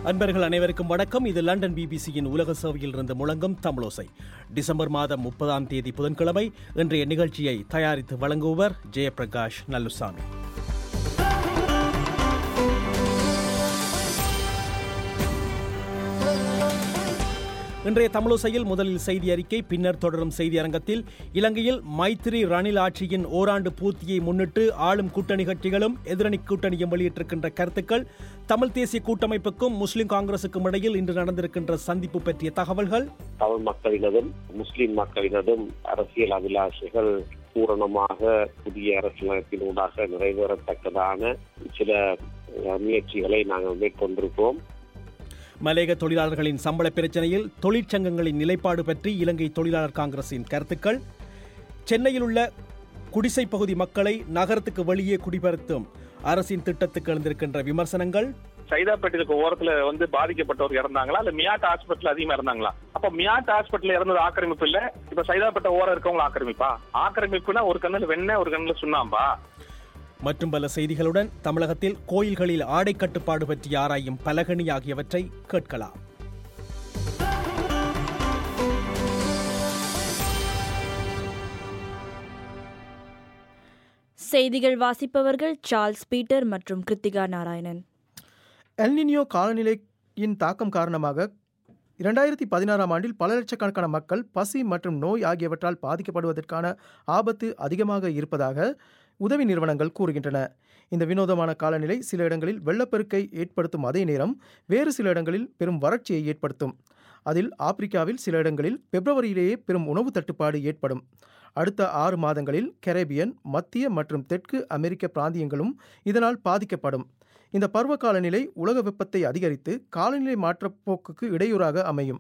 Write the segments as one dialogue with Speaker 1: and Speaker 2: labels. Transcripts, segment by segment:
Speaker 1: அன்பர்கள் அனைவருக்கும் வணக்கம் இது லண்டன் பிபிசியின் உலக சேவையில் இருந்து முழங்கும் தமிழோசை டிசம்பர் மாதம் முப்பதாம் தேதி புதன்கிழமை இன்றைய நிகழ்ச்சியை தயாரித்து வழங்குபவர் ஜெயபிரகாஷ் நல்லுசாமி இன்றைய தமிழோசையில் முதலில் செய்தி அறிக்கை பின்னர் தொடரும் செய்தி அரங்கத்தில் இலங்கையில் மைத்திரி ரணில் ஆட்சியின் ஓராண்டு பூர்த்தியை முன்னிட்டு ஆளும் கூட்டணி கட்சிகளும் எதிரணி கூட்டணியும் வெளியிட்டிருக்கின்ற கருத்துக்கள் தமிழ் தேசிய கூட்டமைப்புக்கும் முஸ்லிம் காங்கிரசுக்கும் இடையில் இன்று நடந்திருக்கின்ற சந்திப்பு பற்றிய தகவல்கள்
Speaker 2: தமிழ் மக்களினதும் முஸ்லிம் மக்களினதும் அரசியல் அபிலாஷைகள் பூரணமாக புதிய அரசியலமைப்பினூடாக நிறைவேறத்தக்கதான சில அஹ், முயற்சிகளை நாங்கள் மேற்கொண்டிருக்கிறோம்
Speaker 1: மலேக தொழிலாளர்களின் சம்பள பிரச்சனையில் தொழிற்சங்கங்களின் நிலைப்பாடு பற்றி இலங்கை தொழிலாளர் காங்கிரசின் கருத்துக்கள் சென்னையில் உள்ள குடிசை பகுதி மக்களை நகரத்துக்கு வெளியே குடிபெயர்த்தும் அரசின் திட்டத்துக்கு எழுந்திருக்கின்ற விமர்சனங்கள்
Speaker 3: சைதாப்பேட்டைக்கு ஓரத்துல வந்து பாதிக்கப்பட்டவர் இறந்தாங்களா இல்ல மியாட் ஹாஸ்பிட்டல் அதிகமா இறந்தாங்களா அப்ப மியாட் ஹாஸ்பிட்டல் இறந்தது ஆக்கிரமிப்பு இல்ல இப்ப சைதாப்பேட்டை ஓரம் இருக்கவங்க ஆக்கிரமிப்பா ஆக்கிரமிப்புனா ஒரு கண்ணுல வெண்ணெய் ஒரு கண்ணுல சுண்ணாம்பா
Speaker 1: மற்றும் பல செய்திகளுடன் தமிழகத்தில் கோயில்களில் ஆடை கட்டுப்பாடு பற்றி ஆராயும் பலகணி ஆகியவற்றை கேட்கலாம்
Speaker 4: செய்திகள் வாசிப்பவர்கள் சார்ல்ஸ் பீட்டர் மற்றும் கிருத்திகா நாராயணன்
Speaker 5: எல்னினியோ காலநிலையின் தாக்கம் காரணமாக இரண்டாயிரத்தி பதினாறாம் ஆண்டில் பல லட்சக்கணக்கான மக்கள் பசி மற்றும் நோய் ஆகியவற்றால் பாதிக்கப்படுவதற்கான ஆபத்து அதிகமாக இருப்பதாக உதவி நிறுவனங்கள் கூறுகின்றன இந்த வினோதமான காலநிலை சில இடங்களில் வெள்ளப்பெருக்கை ஏற்படுத்தும் அதே நேரம் வேறு சில இடங்களில் பெரும் வறட்சியை ஏற்படுத்தும் அதில் ஆப்பிரிக்காவில் சில இடங்களில் பிப்ரவரியிலேயே பெரும் உணவு தட்டுப்பாடு ஏற்படும் அடுத்த ஆறு மாதங்களில் கரேபியன் மத்திய மற்றும் தெற்கு அமெரிக்க பிராந்தியங்களும் இதனால் பாதிக்கப்படும் இந்த பருவ காலநிலை உலக வெப்பத்தை அதிகரித்து காலநிலை மாற்றப் போக்குக்கு இடையூறாக அமையும்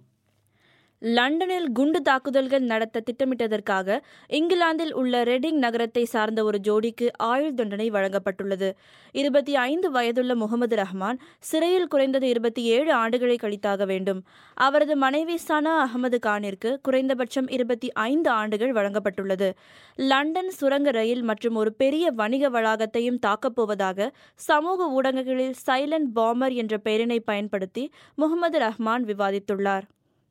Speaker 4: லண்டனில் குண்டு தாக்குதல்கள் நடத்த திட்டமிட்டதற்காக இங்கிலாந்தில் உள்ள ரெடிங் நகரத்தை சார்ந்த ஒரு ஜோடிக்கு ஆயுள் தண்டனை வழங்கப்பட்டுள்ளது இருபத்தி ஐந்து வயதுள்ள முகமது ரஹ்மான் சிறையில் குறைந்தது இருபத்தி ஏழு ஆண்டுகளை கழித்தாக வேண்டும் அவரது மனைவி சனா அகமது கானிற்கு குறைந்தபட்சம் இருபத்தி ஐந்து ஆண்டுகள் வழங்கப்பட்டுள்ளது லண்டன் சுரங்க ரயில் மற்றும் ஒரு பெரிய வணிக வளாகத்தையும் தாக்கப்போவதாக சமூக ஊடகங்களில் சைலண்ட் பாம்பர் என்ற பெயரினை பயன்படுத்தி முகமது ரஹ்மான் விவாதித்துள்ளார்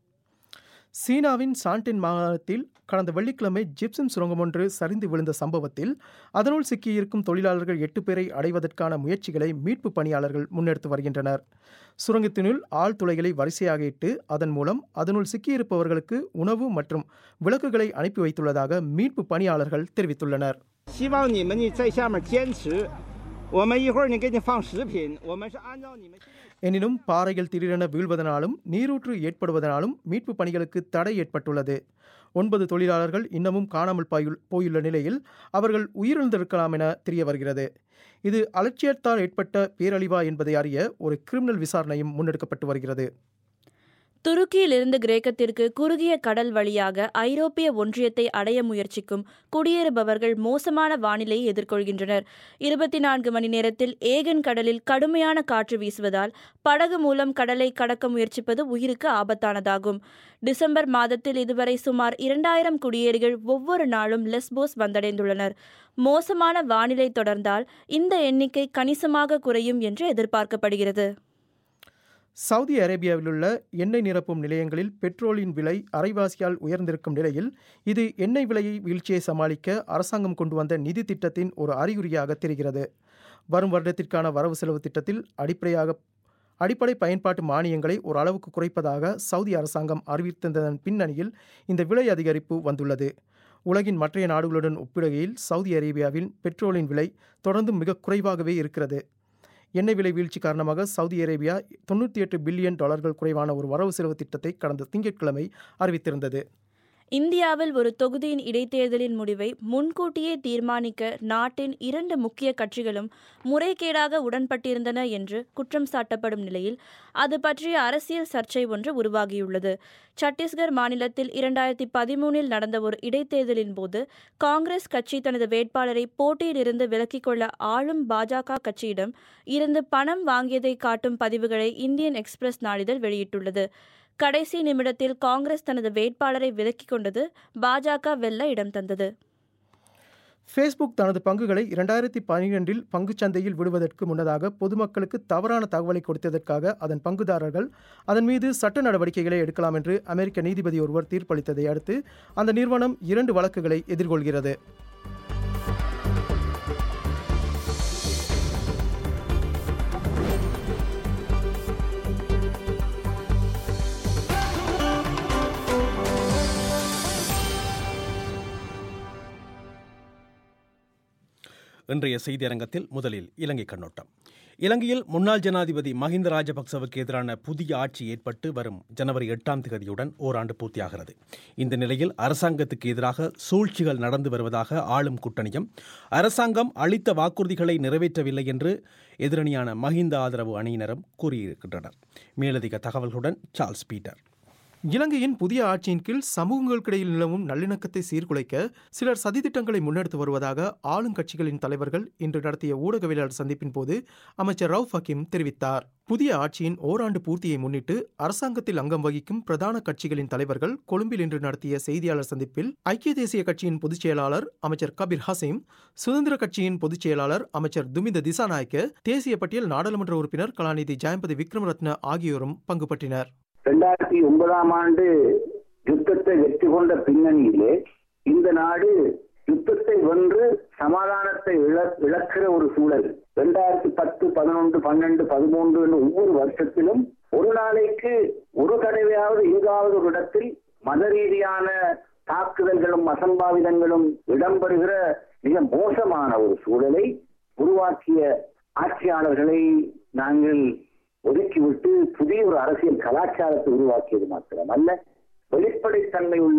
Speaker 5: சீனாவின் சாண்டின் மாகாணத்தில் கடந்த வெள்ளிக்கிழமை ஜிப்சம் சுரங்கம் ஒன்று சரிந்து விழுந்த சம்பவத்தில் அதனுள் சிக்கியிருக்கும் தொழிலாளர்கள் எட்டு பேரை அடைவதற்கான முயற்சிகளை மீட்பு பணியாளர்கள் முன்னெடுத்து வருகின்றனர் சுரங்கத்தினுள் ஆழ்துளைகளை வரிசையாக இட்டு அதன் மூலம் அதனுள் சிக்கியிருப்பவர்களுக்கு உணவு மற்றும் விளக்குகளை அனுப்பி வைத்துள்ளதாக மீட்பு பணியாளர்கள் தெரிவித்துள்ளனர்
Speaker 6: 希望你们呢在下面坚持。我们一会儿呢给你放食品，我们是按照你们现在。
Speaker 5: எனினும் பாறைகள் திடீரென வீழ்வதனாலும் நீரூற்று ஏற்படுவதனாலும் மீட்பு பணிகளுக்கு தடை ஏற்பட்டுள்ளது ஒன்பது தொழிலாளர்கள் இன்னமும் காணாமல் போயுள்- போயுள்ள நிலையில் அவர்கள் உயிரிழந்திருக்கலாம் என தெரிய வருகிறது இது அலட்சியத்தால் ஏற்பட்ட பேரழிவா என்பதை அறிய ஒரு கிரிமினல் விசாரணையும் முன்னெடுக்கப்பட்டு வருகிறது
Speaker 4: துருக்கியிலிருந்து கிரேக்கத்திற்கு குறுகிய கடல் வழியாக ஐரோப்பிய ஒன்றியத்தை அடைய முயற்சிக்கும் குடியேறுபவர்கள் மோசமான வானிலையை எதிர்கொள்கின்றனர் இருபத்தி நான்கு மணி நேரத்தில் ஏகன் கடலில் கடுமையான காற்று வீசுவதால் படகு மூலம் கடலை கடக்க முயற்சிப்பது உயிருக்கு ஆபத்தானதாகும் டிசம்பர் மாதத்தில் இதுவரை சுமார் இரண்டாயிரம் குடியேறிகள் ஒவ்வொரு நாளும் லெஸ்போஸ் வந்தடைந்துள்ளனர் மோசமான வானிலை தொடர்ந்தால் இந்த எண்ணிக்கை கணிசமாக குறையும் என்று எதிர்பார்க்கப்படுகிறது
Speaker 5: சவுதி அரேபியாவில் உள்ள எண்ணெய் நிரப்பும் நிலையங்களில் பெட்ரோலின் விலை அரைவாசியால் உயர்ந்திருக்கும் நிலையில் இது எண்ணெய் விலையை வீழ்ச்சியை சமாளிக்க அரசாங்கம் கொண்டு வந்த நிதி திட்டத்தின் ஒரு அறிகுறியாக தெரிகிறது வரும் வருடத்திற்கான வரவு செலவு திட்டத்தில் அடிப்படையாக அடிப்படை பயன்பாட்டு மானியங்களை ஒரு அளவுக்கு குறைப்பதாக சவுதி அரசாங்கம் அறிவித்திருந்ததன் பின்னணியில் இந்த விலை அதிகரிப்பு வந்துள்ளது உலகின் மற்றைய நாடுகளுடன் ஒப்பிடுகையில் சவுதி அரேபியாவில் பெட்ரோலின் விலை தொடர்ந்து மிக குறைவாகவே இருக்கிறது எண்ணெய் விலை வீழ்ச்சி காரணமாக சவுதி அரேபியா தொண்ணூற்றி எட்டு பில்லியன் டாலர்கள் குறைவான ஒரு வரவு செலவு திட்டத்தை கடந்த திங்கட்கிழமை அறிவித்திருந்தது
Speaker 4: இந்தியாவில் ஒரு தொகுதியின் இடைத்தேர்தலின் முடிவை முன்கூட்டியே தீர்மானிக்க நாட்டின் இரண்டு முக்கிய கட்சிகளும் முறைகேடாக உடன்பட்டிருந்தன என்று குற்றம் சாட்டப்படும் நிலையில் அது பற்றிய அரசியல் சர்ச்சை ஒன்று உருவாகியுள்ளது சத்தீஸ்கர் மாநிலத்தில் இரண்டாயிரத்தி பதிமூனில் நடந்த ஒரு இடைத்தேர்தலின் போது காங்கிரஸ் கட்சி தனது வேட்பாளரை போட்டியிலிருந்து விலக்கிக் கொள்ள ஆளும் பாஜக கட்சியிடம் இருந்து பணம் வாங்கியதை காட்டும் பதிவுகளை இந்தியன் எக்ஸ்பிரஸ் நாளிதழ் வெளியிட்டுள்ளது கடைசி நிமிடத்தில் காங்கிரஸ் தனது வேட்பாளரை விலக்கிக் கொண்டது பாஜக வெல்ல இடம் தந்தது
Speaker 5: ஃபேஸ்புக் தனது பங்குகளை இரண்டாயிரத்தி பனிரெண்டில் பங்குச்சந்தையில் விடுவதற்கு முன்னதாக பொதுமக்களுக்கு தவறான தகவலை கொடுத்ததற்காக அதன் பங்குதாரர்கள் அதன் மீது சட்ட நடவடிக்கைகளை எடுக்கலாம் என்று அமெரிக்க நீதிபதி ஒருவர் தீர்ப்பளித்ததை அடுத்து அந்த நிறுவனம் இரண்டு வழக்குகளை எதிர்கொள்கிறது
Speaker 1: இன்றைய செய்தியரங்கத்தில் முதலில் இலங்கை கண்ணோட்டம் இலங்கையில் முன்னாள் ஜனாதிபதி மஹிந்த ராஜபக்சவுக்கு எதிரான புதிய ஆட்சி ஏற்பட்டு வரும் ஜனவரி எட்டாம் தேதியுடன் ஓராண்டு பூர்த்தியாகிறது இந்த நிலையில் அரசாங்கத்துக்கு எதிராக சூழ்ச்சிகள் நடந்து வருவதாக ஆளும் கூட்டணியும் அரசாங்கம் அளித்த வாக்குறுதிகளை நிறைவேற்றவில்லை என்று எதிரணியான மஹிந்த ஆதரவு அணியினரும் கூறியிருக்கின்றனர் மேலதிக தகவல்களுடன் சார்ல்ஸ் பீட்டர்
Speaker 5: இலங்கையின் புதிய ஆட்சியின் கீழ் சமூகங்களுக்கிடையில் நிலவும் நல்லிணக்கத்தை சீர்குலைக்க சிலர் சதித்திட்டங்களை முன்னெடுத்து வருவதாக ஆளுங்கட்சிகளின் தலைவர்கள் இன்று நடத்திய ஊடகவியலாளர் சந்திப்பின் போது அமைச்சர் ரவுஃப் ஹக்கீம் தெரிவித்தார் புதிய ஆட்சியின் ஓராண்டு பூர்த்தியை முன்னிட்டு அரசாங்கத்தில் அங்கம் வகிக்கும் பிரதான கட்சிகளின் தலைவர்கள் கொழும்பில் இன்று நடத்திய செய்தியாளர் சந்திப்பில் ஐக்கிய தேசிய கட்சியின் பொதுச் செயலாளர் அமைச்சர் கபீர் ஹசீம் சுதந்திர கட்சியின் பொதுச் செயலாளர் அமைச்சர் துமிந்த திசாநாயக்க தேசிய பட்டியல் நாடாளுமன்ற உறுப்பினர் கலாநிதி ஜெயம்பதி விக்ரமரத்ன ஆகியோரும் பங்கு பற்றினர்
Speaker 7: இரண்டாயிரத்தி ஒன்பதாம் ஆண்டு யுத்தத்தை வெற்றி கொண்ட பின்னணியிலே இந்த நாடு யுத்தத்தை வென்று சமாதானத்தை இழ- இழக்கிற ஒரு சூழல் இரண்டாயிரத்தி பத்து பதினொன்று பன்னெண்டு பதிமூன்று என்று ஒவ்வொரு வருஷத்திலும் ஒரு நாளைக்கு ஒரு தடவையாவது எங்காவது ஒரு இடத்தில் மத ரீதியான தாக்குதல்களும் அசம்பாவிதங்களும் இடம்பெறுகிற மிக மோசமான ஒரு சூழலை உருவாக்கிய ஆட்சியாளர்களை நாங்கள் ஒதுக்கிவிட்டு புதிய ஒரு அரசியல் கலாச்சாரத்தை உருவாக்கியது மாத்திரமல்ல வெளிப்படைத்தன்மை உள்ள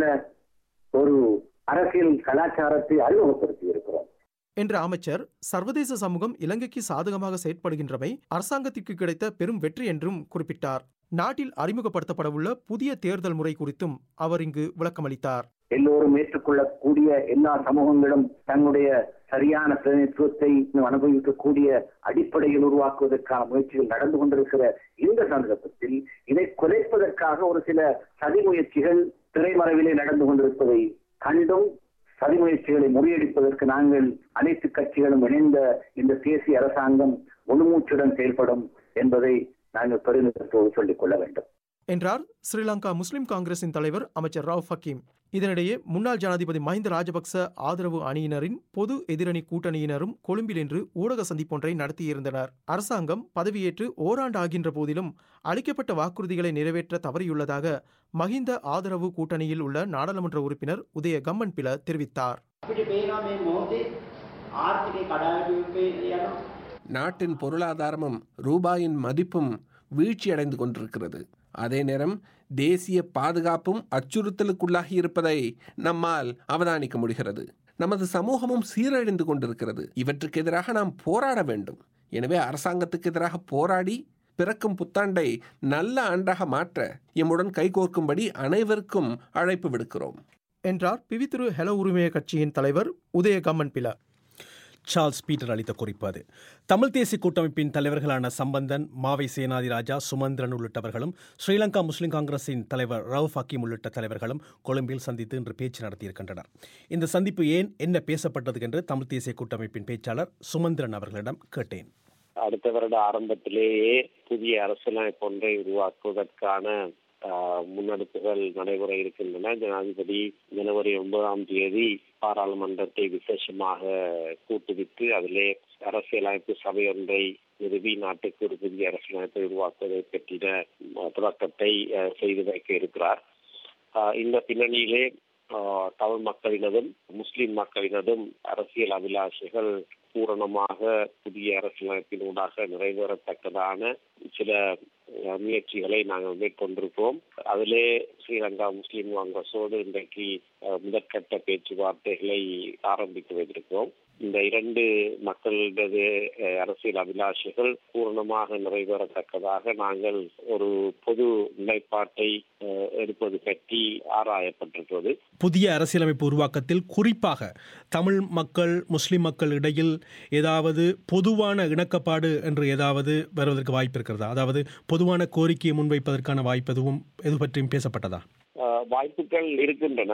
Speaker 7: ஒரு அரசியல் கலாச்சாரத்தை அறிமுகப்படுத்தி இருக்கிறோம்
Speaker 5: என்ற அமைச்சர் சர்வதேச சமூகம் இலங்கைக்கு சாதகமாக செயற்படுகின்றமை அரசாங்கத்திற்கு கிடைத்த பெரும் வெற்றி என்றும் குறிப்பிட்டார் நாட்டில் அறிமுகப்படுத்தப்படவுள்ள புதிய தேர்தல் முறை குறித்தும் அவர் இங்கு விளக்கமளித்தார்
Speaker 7: எல்லோரும் ஏற்றுக்கொள்ளக்கூடிய எல்லா சமூகங்களும் தன்னுடைய சரியான பிரதிநிதித்துவத்தை இன்னும் அனுபவிக்கக்கூடிய அடிப்படையில் உருவாக்குவதற்கான முயற்சிகள் நடந்து கொண்டிருக்கிற இந்த சந்தர்ப்பத்தில் இதை குறைப்பதற்காக ஒரு சில சதி முயற்சிகள் திரைமறைவிலே நடந்து கொண்டிருப்பதை கண்டும் சதி முயற்சிகளை முறியடிப்பதற்கு நாங்கள் அனைத்து கட்சிகளும் இணைந்த இந்த தேசிய அரசாங்கம் முழுமூச்சுடன் செயல்படும் என்பதை நாங்கள் பெருமிதத்தோடு சொல்லிக் கொள்ள வேண்டும்
Speaker 5: என்றார் ஸ்ரீலங்கா முஸ்லிம் காங்கிரசின் தலைவர் அமைச்சர் ராவ் ஹக்கீம் இதனிடையே முன்னாள் ஜனாதிபதி மஹிந்த ராஜபக்ச ஆதரவு அணியினரின் பொது எதிரணி கூட்டணியினரும் கொழும்பில் இன்று ஊடக சந்திப்பொன்றை நடத்தியிருந்தனர் அரசாங்கம் பதவியேற்று ஓராண்டு ஆகின்ற போதிலும் அளிக்கப்பட்ட வாக்குறுதிகளை நிறைவேற்ற தவறியுள்ளதாக மஹிந்த ஆதரவு கூட்டணியில் உள்ள நாடாளுமன்ற உறுப்பினர் உதய கம்மன் பில தெரிவித்தார்
Speaker 8: අපිට පේනවා මේ මොහොතේ ආර්ථිකය කඩාවැටුවේ යනවා.
Speaker 9: நாட்டின் பொருளாதாரமும் ரூபாயின் மதிப்பும் வீழ்ச்சியடைந்து கொண்டிருக்கிறது அதே நேரம் தேசிய பாதுகாப்பும் அச்சுறுத்தலுக்குள்ளாகி இருப்பதை நம்மால் அவதானிக்க முடிகிறது நமது சமூகமும் சீரழிந்து கொண்டிருக்கிறது இவற்றுக்கு எதிராக நாம் போராட வேண்டும் எனவே அரசாங்கத்துக்கு எதிராக போராடி பிறக்கும் புத்தாண்டை நல்ல ஆண்டாக மாற்ற எம்முடன் கைகோர்க்கும்படி அனைவருக்கும் அழைப்பு விடுக்கிறோம்
Speaker 5: என்றார் பிவித்துரு ஹெலோ உரிமைய கட்சியின் தலைவர் உதய கம்மன் பில
Speaker 1: சார்ல்ஸ் பீட்டர் அளித்த குறிப்பு அது தமிழ் தேசிய கூட்டமைப்பின் தலைவர்களான சம்பந்தன் மாவை சேனாதிராஜா சுமந்திரன் உள்ளிட்டவர்களும் ஸ்ரீலங்கா முஸ்லிம் காங்கிரசின் தலைவர் ரவுஃப் ஹக்கீம் உள்ளிட்ட தலைவர்களும் கொழும்பில் சந்தித்து இன்று பேச்சு நடத்தியிருக்கின்றனர் இந்த சந்திப்பு ஏன் என்ன பேசப்பட்டது என்று தமிழ் தேசிய கூட்டமைப்பின் பேச்சாளர் சுமந்திரன் அவர்களிடம் கேட்டேன்
Speaker 2: அடுத்த வருட ஆரம்பத்திலேயே புதிய அரசியலமைப்பு ஒன்றை உருவாக்குவதற்கான ஆஹ், முன்னெடுப்புகள் நடைபெற இருக்கின்றன ஜனாதிபதி ஜனவரி ஒன்பதாம் தேதி பாராளுமன்றத்தை விசேஷமாக கூட்டுவித்து அதிலே அரசியலமைப்பு சபை ஒன்றை நிறுவி நாட்டுக்கு ஒரு புதிய அரசியலமைப்பை உருவாக்குவதை பற்றின ஆஹ், தொடக்கத்தை ஆஹ், செய்து வைக்க இருக்கிறார் ஆஹ், இந்த பின்னணியிலே ஆஹ், தமிழ் மக்களினதும் முஸ்லிம் மக்களினதும் அரசியல் அபிலாஷைகள் பூரணமாக புதிய அரசியலமைப்பினூடாக நிறைவேறத்தக்கதான சில அஹ், முயற்சிகளை நாங்கள் மேற்கொண்டிருக்கிறோம் அதிலே ஸ்ரீலங்கா முஸ்லிம் காங்கிரஸோடு இன்றைக்கு அஹ், முதற்கட்ட பேச்சுவார்த்தைகளை ஆரம்பித்து வைத்திருக்கிறோம் இந்த இரண்டு மக்களது அஹ், அரசியல் அபிலாஷைகள் பூரணமாக நிறைவேறத்தக்கதாக நாங்கள் ஒரு பொது நிலைப்பாட்டை அஹ், எடுப்பது பற்றி ஆராயப்பட்டிருக்கிறது
Speaker 1: புதிய அரசியலமைப்பு உருவாக்கத்தில் குறிப்பாக தமிழ் மக்கள் முஸ்லிம் மக்கள் இடையில் ஏதாவது பொதுவான இணக்கப்பாடு என்று ஏதாவது வருவதற்கு வாய்ப்பு இருக்கிறதா அதாவது பொதுவான கோரிக்கையை முன்வைப்பதற்கான வாய்ப்பு எதுவும் எது பற்றியும் பேசப்பட்டதா
Speaker 2: அஹ், வாய்ப்புகள் இருக்கின்றன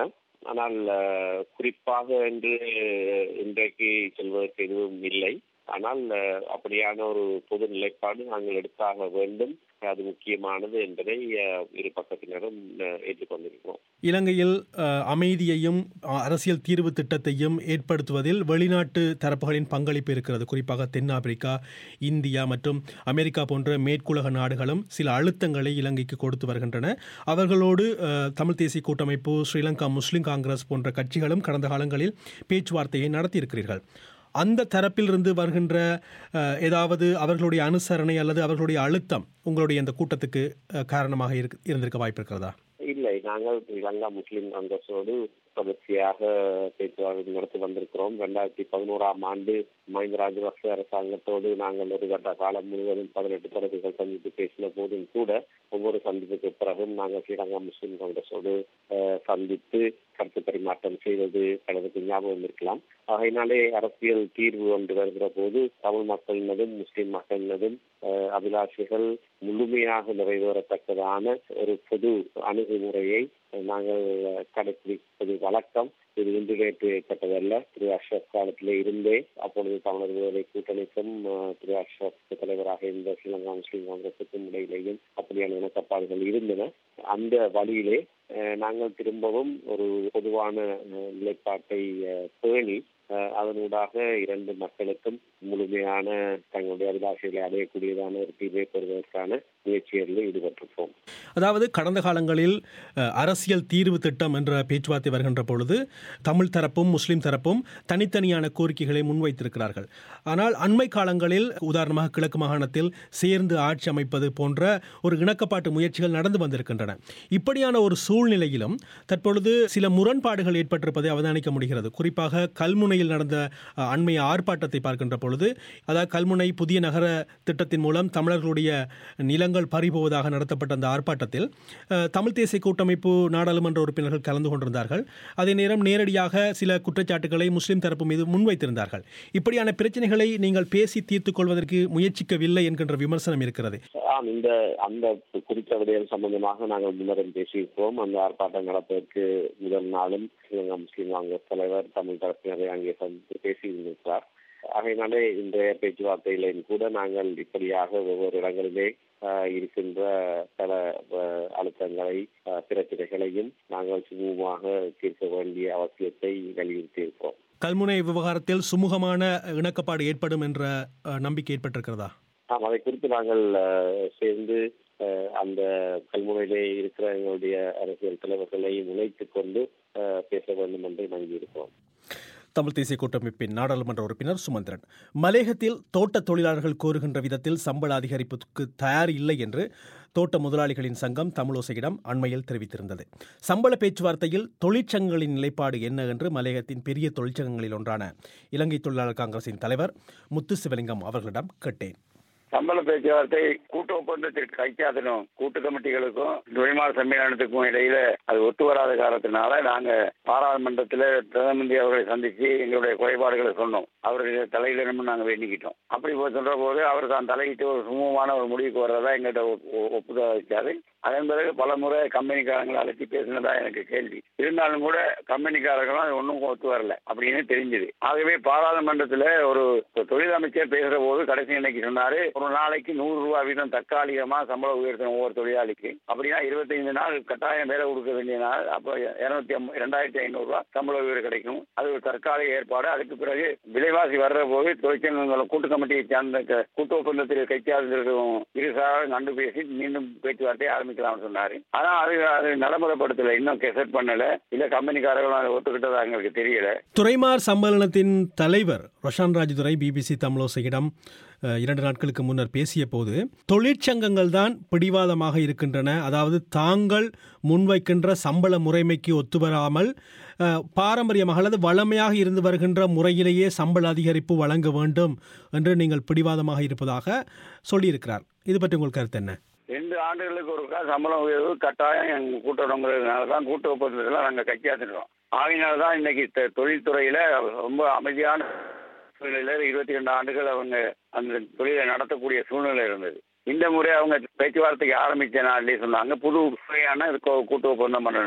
Speaker 2: ஆனால் அஹ், குறிப்பாக என்று இன்றைக்கு சொல்வதற்கு எதுவும் இல்லை ஆனால் அஹ், அப்படியான ஒரு பொது நிலைப்பாடு நாங்கள் எடுத்தாக வேண்டும் அது முக்கியமானது என்பதை அஹ், இரு பக்கத்தினரும் அஹ், ஏற்றுக்கொண்டிருக்கிறோம்
Speaker 1: இலங்கையில் அஹ், அமைதியையும் அஹ், அரசியல் தீர்வு திட்டத்தையும் ஏற்படுத்துவதில் வெளிநாட்டு தரப்புகளின் பங்களிப்பு இருக்கிறது குறிப்பாக தென்னாப்பிரிக்கா இந்தியா மற்றும் அமெரிக்கா போன்ற மேற்குலக நாடுகளும் சில அழுத்தங்களை இலங்கைக்கு கொடுத்து வருகின்றன அவர்களோடு அஹ், தமிழ் தேசிய கூட்டமைப்பு ஸ்ரீலங்கா முஸ்லிம் காங்கிரஸ் போன்ற கட்சிகளும் கடந்த காலங்களில் பேச்சுவார்த்தையை நடத்தியிருக்கிறீர்கள் அந்த தரப்பிலிருந்து வருகின்ற அஹ், ஏதாவது அவர்களுடைய அனுசரணை அல்லது அவர்களுடைய அழுத்தம் உங்களுடைய இந்த கூட்டத்துக்கு அஹ், காரணமாக இருக்கு இருந்திருக்க வாய்ப்பு இருக்கிறதா
Speaker 2: இல்லை நாங்கள் ஸ்ரீலங்கா முஸ்லிம் காங்கிரஸோடு தொடர்ச்சியாக பேச்சுவார்த்தை நடத்தி வந்திருக்கிறோம் ரெண்டாயிரத்தி பதினோராம் ஆண்டு மஹிந்த ராஜபக்சே அரசாங்கத்தோடு நாங்கள் ஒரு கட்ட காலம் முழுவதும் பதினெட்டு தரப்புகள் சந்தித்து பேசின போதும் கூட ஒவ்வொரு சந்திப்புக்கு பிறகும் நாங்கள் ஸ்ரீலங்கா முஸ்லிம் காங்கிரஸோடு அஹ், சந்தித்து கருத்து பரிமாற்றம் செய்வது கடவுளுக்கு ஞாபகம் இருக்கலாம் ஆகையினாலே அரசியல் தீர்வு ஒன்று வருகிற போது தமிழ் மக்களினதும் முஸ்லிம் மக்களினதும் அஹ், அபிலாஷைகள் முழுமையாக நிறைவேறத்தக்கதான ஒரு பொது அணுகுமுறையை நாங்கள் கடைபிடிப்பது வழக்கம் இது இன்று நேற்று ஏற்பட்டதல்ல திரு அஷ்ரப் காலத்திலே இருந்தே அப்பொழுது தமிழர் விடுதலை கூட்டணிக்கும் அஹ், திரு அஷ்ரப் தலைவராக இருந்த ஸ்ரீலங்கா முஸ்லிம் காங்கிரசுக்கும் இடையிலேயும் அப்படியான இணக்கப்பாடுகள் இருந்தன அந்த வழியிலே அஹ், நாங்கள் திரும்பவும் ஒரு பொதுவான அஹ், நிலைப்பாட்டை அஹ், பேணி அஹ், அதனூடாக இரண்டு மக்களுக்கும் முழுமையான தங்களுடைய அபிலாஷைகளை அடையக்கூடியதான ஒரு தீர்வை பெறுவதற்கான முயற்சிகளில் ஈடுபட்டிருப்போம்
Speaker 1: அதாவது கடந்த காலங்களில் அஹ், அரசியல் தீர்வு திட்டம் என்ற பேச்சுவார்த்தை வருகின்ற பொழுது தமிழ் தரப்பும் முஸ்லிம் தரப்பும் தனித்தனியான கோரிக்கைகளை முன்வைத்திருக்கிறார்கள் ஆனால் அண்மை காலங்களில் உதாரணமாக கிழக்கு மாகாணத்தில் சேர்ந்து ஆட்சி அமைப்பது போன்ற ஒரு இணக்கப்பாட்டு முயற்சிகள் நடந்து வந்திருக்கின்றன இப்படியான ஒரு சூழ்நிலையிலும் தற்பொழுது சில முரண்பாடுகள் ஏற்பட்டிருப்பதை அவதானிக்க முடிகிறது குறிப்பாக கல்முனையில் நடந்த அஹ், அண்மைய ஆர்ப்பாட்டத்தை பார்க்கின்ற பொழுது அதாவது கல்முனை புதிய நகர திட்டத்தின் மூலம் தமிழர்களுடைய நிலங்கள் பறிபோவதாக நடத்தப்பட்ட அந்த ஆர்ப்பாட்டத்தில் அஹ், தமிழ் தேசிய கூட்டமைப்பு நாடாளுமன்ற உறுப்பினர்கள் கலந்து கொண்டிருந்தார்கள் அதே நேரம் நேரடியாக சில குற்றச்சாட்டுகளை முஸ்லிம் தரப்பு மீது முன்வைத்திருந்தார்கள் இப்படியான பிரச்சனைகளை நீங்கள் பேசி தீர்த்துக் கொள்வதற்கு முயற்சிக்கவில்லை என்கின்ற விமர்சனம் இருக்கிறது
Speaker 2: ஆம் இந்த அந்த குறித்த விடயம் சம்பந்தமாக நாங்கள் முன்னரும் பேசியிருக்கிறோம் அந்த ஆர்ப்பாட்டம் நடப்பதற்கு முதல் நாளும் ஸ்ரீலங்கா முஸ்லீம் காங்கிரஸ் தலைவர் தமிழ் தரப்பினரை அங்கே சந்தித்து பேசியிருந்திருக்கிறார் ஆகையினாலே இன்றைய பேச்சுவார்த்தையிலும் கூட நாங்கள் இப்படியாக ஒவ்வொரு இடங்களிலே ஆஹ், இருக்கின்ற பல ஆஹ், அழுத்தங்களை ஆஹ், பிரச்சனைகளையும் நாங்கள் சுமூகமாக தீர்க்க வேண்டிய அவசியத்தை வலியுறுத்தியிருக்கிறோம்
Speaker 1: கல்முனை விவகாரத்தில் சுமூகமான இணக்கப்பாடு ஏற்படும் என்ற அஹ், நம்பிக்கை ஏற்பட்டிருக்கிறதா
Speaker 2: ஆம் அதை குறித்து நாங்கள் ஆஹ், சேர்ந்து ஆஹ், அந்த கல்முனையிலே இருக்கிற எங்களுடைய அரசியல் தலைவர்களை இணைத்துக் கொண்டு ஆஹ், பேச வேண்டும் என்று நம்பியிருக்கிறோம்
Speaker 1: தமிழ் தேசிய கூட்டமைப்பின் நாடாளுமன்ற உறுப்பினர் சுமந்திரன் மலேகத்தில் தோட்ட தொழிலாளர்கள் கோருகின்ற விதத்தில் சம்பள அதிகரிப்புக்கு தயார் இல்லை என்று தோட்ட முதலாளிகளின் சங்கம் தமிழோசையிடம் அண்மையில் தெரிவித்திருந்தது சம்பள பேச்சுவார்த்தையில் தொழிற்சங்கங்களின் நிலைப்பாடு என்ன என்று மலையகத்தின் பெரிய தொழிற்சங்கங்களில் ஒன்றான இலங்கை தொழிலாளர் காங்கிரசின் தலைவர் முத்து சிவலிங்கம் அவர்களிடம் கேட்டேன்
Speaker 10: சம்பள பேச்சுவார்த்தை கூட்டு ஒப்பந்தத்திற்கு கைச்சாத்தணும் கூட்டு கமிட்டிகளுக்கும் தொழில்மார் சம்மேளனத்துக்கும் இடையில அது ஒத்து வராத காரணத்தினால நாங்க பாராளுமன்றத்தில் பிரதம மந்திரி அவர்களை சந்திச்சு எங்களுடைய குறைபாடுகளை சொன்னோம் அவருடைய தலையிடணும்னு நாங்க வேண்டிக்கிட்டோம் அப்படி போய் சொல்ற போது அவர் தான் தலையிட்டு ஒரு சுமூகமான ஒரு முடிவுக்கு வர்றதா எங்கிட்ட ஒ- ஒ- ஒப்புதல் வச்சாரு அதன் பிறகு பல முறை கம்பெனிக்காரங்களை அழைச்சி பேசினதா எனக்கு கேள்வி இருந்தாலும் கூட கம்பெனிக்காரர்களும் அது ஒன்றும் ஒத்து வரல அப்படின்னு தெரிஞ்சது ஆகவே பாராளுமன்றத்தில் ஒரு தொழில் அமைச்சர் பேசுற போது கடைசி இன்னைக்கு சொன்னாரு ஒரு நாளைக்கு நூறு ரூபாய் வீதம் தற்காலிகமா சம்பளம் உயர்த்தணும் ஒவ்வொரு தொழிலாளிக்கு அப்படின்னா இருபத்தைந்து நாள் கட்டாயம் வேலை கொடுக்க வேண்டிய நாள் அப்ப இருநூத்தி ரெண்டாயிரத்தி ஐநூறு ரூபாய் சம்பள உயர்வு கிடைக்கும் அது ஒரு தற்காலிக ஏற்பாடு அதுக்கு பிறகு விலைவாசி வர்ற போது தொழிற்சங்கங்கள் கூட்டு கமிட்டியை சார்ந்த க- கூட்டு ஒப்பந்தத்தில் கைச்சார்ந்திருக்கும் இருசாரும் கண்டு பேசி மீண்டும் பேச்சுவார்த்தை ஆரம்பிக்கலாம்னு சொன்னாரு ஆனா அது அது நடைமுறைப்படுத்தல இன்னும் கெசட் பண்ணல இல்ல கம்பெனிக்காரர்களும் அதை ஒத்துக்கிட்டதா எங்களுக்கு தெரியல
Speaker 1: துறைமார் சம்மேளனத்தின் தலைவர் ரொஷான் ராஜதுரை பிபிசி தமிழோசையிடம் அஹ், இரண்டு நாட்களுக்கு முன்னர் பேசிய போது தொழிற்சங்கங்கள் தான் பிடிவாதமாக இருக்கின்றன அதாவது தாங்கள் முன்வைக்கின்ற சம்பள முறைமைக்கு ஒத்துவராமல் அஹ், பாரம்பரியமாக அல்லது வளமையாக இருந்து வருகின்ற முறையிலேயே சம்பள அதிகரிப்பு வழங்க வேண்டும் என்று நீங்கள் பிடிவாதமாக இருப்பதாக சொல்லியிருக்கிறார் இது பற்றி உங்கள் கருத்து என்ன
Speaker 10: ரெண்டு ஆண்டுகளுக்கு ஒருக்கா சம்பளம் உயர்வு கட்டாயம் எங்க கூட்டணுங்கிறதுனால தான் கூட்டு ஒப்பந்தத்தில் நாங்கள் கைச்சாத்திடுறோம் ஆகினால தான் இன்னைக்கு த- தொழில்துறையில ரொம்ப அமைதியான சூழ்நிலையில இருபத்தி ரெண்டு ஆண்டுகள் அவங்க அந்த தொழிலை நடத்தக்கூடிய சூழ்நிலை இருந்தது இந்த முறை அவங்க பேச்சுவார்த்தைக்கு ஆரம்பிச்ச நாள்லயே சொன்னாங்க புது முறையான இது கூ- கூட்டு ஒப்பந்தம் பண்ணணும்னு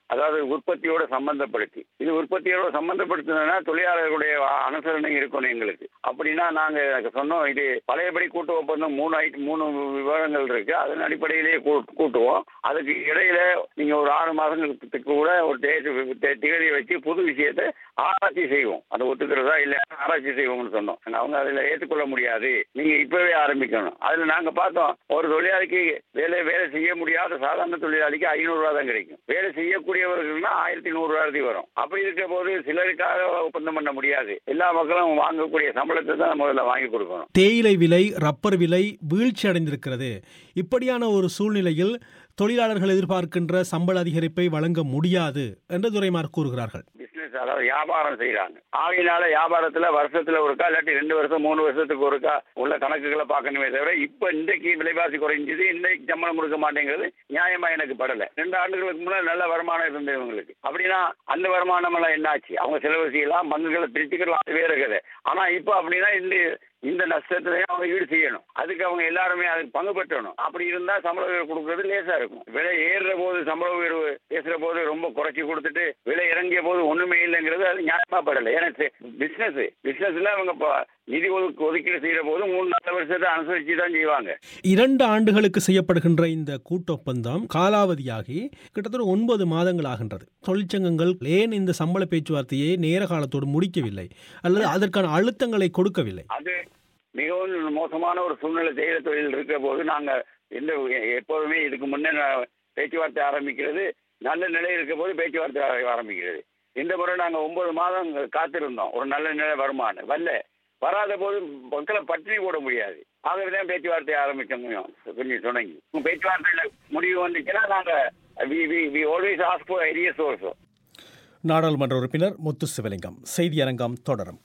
Speaker 10: அதாவது உற்பத்தியோட சம்பந்தப்படுத்தி இது உற்பத்தியோட சம்பந்தப்படுத்தினா தொழிலாளர்களுடைய அனுசரணை இருக்கணும் எங்களுக்கு அப்படின்னா நாங்க சொன்னோம் இது பழையபடி கூட்டு ஒப்பந்தம் மூணு ஐட்டு மூணு விவரங்கள் இருக்கு அதன் அடிப்படையிலேயே கூ- கூட்டுவோம் அதுக்கு இடையில நீங்க ஒரு ஆறு மாதங்களுக்கு கூட ஒரு தேதி திகதியை வச்சு புது விஷயத்தை ஆராய்ச்சி செய்வோம் அதை ஒத்துக்கிறதா இல்ல ஆராய்ச்சி செய்வோம்னு சொன்னோம் அவங்க அதுல ஏற்றுக்கொள்ள முடியாது நீங்க இப்பவே ஆரம்பிக்கணும் அதுல நாங்க பார்த்தோம் ஒரு தொழிலாளிக்கு வேலை வேலை செய்ய முடியாத சாதாரண தொழிலாளிக்கு ஐநூறு ரூபா தான் கிடைக்கும் வேலை செய்யக்கூடியவர்கள்னா ஆயிரத்தி நூறு ரூபாய் வரும் அப்படி இருக்க போது சிலருக்காக ஒப்பந்தம் பண்ண முடியாது எல்லா மக்களும் வாங்கக்கூடிய சம்பளத்தை தான் முதல்ல வாங்கி கொடுக்கணும்
Speaker 1: தேயிலை விலை ரப்பர் விலை வீழ்ச்சி அடைந்திருக்கிறது இப்படியான ஒரு சூழ்நிலையில் தொழிலாளர்கள் எதிர்பார்க்கின்ற சம்பள அதிகரிப்பை வழங்க முடியாது என்று துரைமார் கூறுகிறார்கள்
Speaker 10: பிசினஸ் அதாவது வியாபாரம் செய்யறாங்க ஆகையினால வியாபாரத்துல வருஷத்துல ஒருக்கா இல்லாட்டி ரெண்டு வருஷம் மூணு வருஷத்துக்கு ஒருக்கா உள்ள கணக்குகளை பார்க்கணுமே தவிர இப்ப இன்றைக்கு விலைவாசி குறைஞ்சது இன்னைக்கு சம்பளம் கொடுக்க மாட்டேங்கிறது நியாயமா எனக்கு படல ரெண்டு ஆண்டுகளுக்கு முன்னாடி நல்ல வருமானம் இருந்தது இவங்களுக்கு அப்படின்னா அந்த வருமானம் எல்லாம் என்னாச்சு அவங்க செலவு செய்யலாம் பங்குகளை திருத்திக்கலாம் அது வேற கதை ஆனா இப்ப அப்படின்னா இந்த இந்த நஷ்டத்தையும் அவங்க ஈடு செய்யணும் அதுக்கு அவங்க எல்லாருமே அதுக்கு பங்கு பெற்றணும் அப்படி இருந்தா சம்பள உயர்வு கொடுக்கறது லேசா இருக்கும் விலை ஏறுற போது சம்பள உயர்வு பேசுற போது ரொம்ப குறைச்சி கொடுத்துட்டு விலை இறங்கிய போது ஒண்ணுமே இல்லைங்கிறது அது நியாயமா படல ஏன்னா பிசினஸ் பிசினஸ்ல அவங்க இப்ப நிதி ஒதுக்கு ஒதுக்கீடு செய்யற போது மூணு நாலு வருஷத்தை அனுசரிச்சு தான் செய்வாங்க
Speaker 1: இரண்டு ஆண்டுகளுக்கு செய்யப்படுகின்ற இந்த கூட்டொப்பந்தம் காலாவதியாகி கிட்டத்தட்ட ஒன்பது மாதங்கள் ஆகின்றது தொழிற்சங்கங்கள் ஏன் இந்த சம்பள பேச்சுவார்த்தையை நேர காலத்தோடு முடிக்கவில்லை அல்லது அதற்கான அழுத்தங்களை கொடுக்கவில்லை
Speaker 10: அது மிகவும் மோசமான ஒரு சூழ்நிலை செய்கிற தொழில் இருக்கிற போது நாங்க எந்த எப்போதுமே இதுக்கு முன்னே நான் பேச்சுவார்த்தை ஆரம்பிக்கிறது நல்ல நிலை இருக்க போது பேச்சுவார்த்தை ஆர- ஆரம்பிக்கிறது இந்த முறை நாங்க ஒன்பது மாதம் காத்திருந்தோம் ஒரு நல்ல நிலை வருமானு வரல வராத போது மக்களை பட்டினி போட முடியாது ஆகவே தான் பேச்சுவார்த்தை ஆரம்பிச்சோம் கொஞ்சம் கொஞ்சம் தொடங்கி பேச்சுவார்த்தையில முடிவு வந்துச்சுன்னா நாங்க we we we always ask for ideas also
Speaker 1: நாடாளுமன்ற உறுப்பினர் முத்து சிவலிங்கம் செய்தியரங்கம் தொடரும்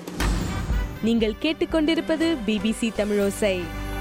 Speaker 11: நீங்கள் கேட்டுக்கொண்டிருப்பது பிபிசி தமிழோசை